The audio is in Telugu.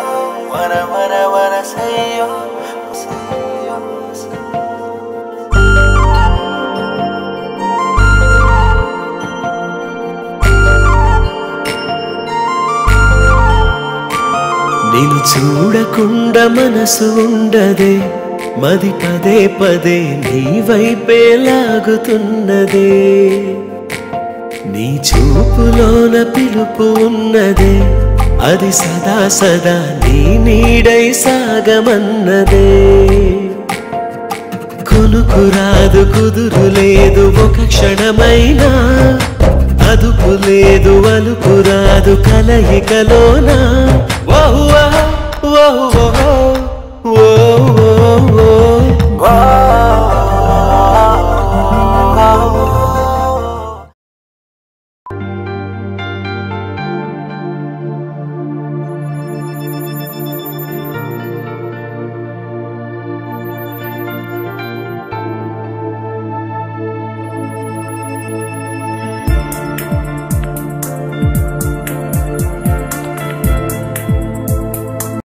వర వర వర సయ్యో సయ్యో నేను చూడకుండా మనసు ఉండదే మది పదే పదే నీ వైపే లాగుతున్నదే నీ చూపులోన పిలుపు ఉన్నదే అది సదా సదా నీ నీడై సాగమన్నదే కొనుకు రాదు కుదురు లేదు ఒక క్షణమైనా అదుపు లేదు అలుపు రాదు కలయికలోనా ఓహ్ ఓహ్ ఓహ్ ఓహ్